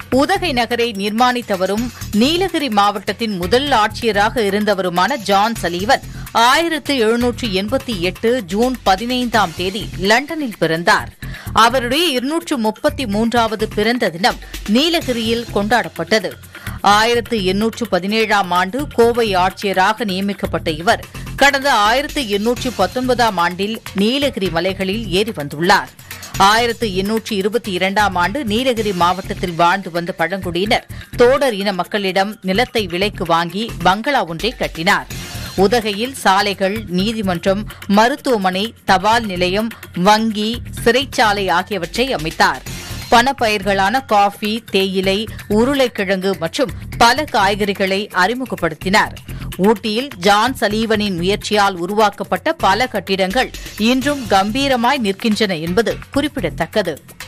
உதகை நகரை நிர்மாணித்தவரும் நீலகிரி மாவட்டத்தின் முதல் ஆட்சியராக இருந்தவருமான ஜான் சலீவன் ஆயிரத்து எழுநூற்று எண்பத்தி எட்டு ஜூன் பதினைந்தாம் தேதி லண்டனில் பிறந்தார் அவருடைய இருநூற்று முப்பத்தி மூன்றாவது பிறந்த தினம் நீலகிரியில் கொண்டாடப்பட்டது ஆயிரத்து எண்ணூற்று பதினேழாம் ஆண்டு கோவை ஆட்சியராக நியமிக்கப்பட்ட இவர் கடந்த ஆயிரத்து எண்ணூற்று பத்தொன்பதாம் ஆண்டில் நீலகிரி மலைகளில் ஏறி வந்துள்ளார் ஆயிரத்து எண்ணூற்று இருபத்தி இரண்டாம் ஆண்டு நீலகிரி மாவட்டத்தில் வாழ்ந்து வந்த பழங்குடியினர் தோடர் இன மக்களிடம் நிலத்தை விலைக்கு வாங்கி பங்களா ஒன்றை கட்டினார் உதகையில் சாலைகள் நீதிமன்றம் மருத்துவமனை தபால் நிலையம் வங்கி சிறைச்சாலை ஆகியவற்றை அமைத்தார் பணப்பயிர்களான காஃபி தேயிலை உருளைக்கிழங்கு மற்றும் பல காய்கறிகளை அறிமுகப்படுத்தினார் ஊட்டியில் ஜான் சலீவனின் முயற்சியால் உருவாக்கப்பட்ட பல கட்டிடங்கள் இன்றும் கம்பீரமாய் நிற்கின்றன என்பது குறிப்பிடத்தக்கது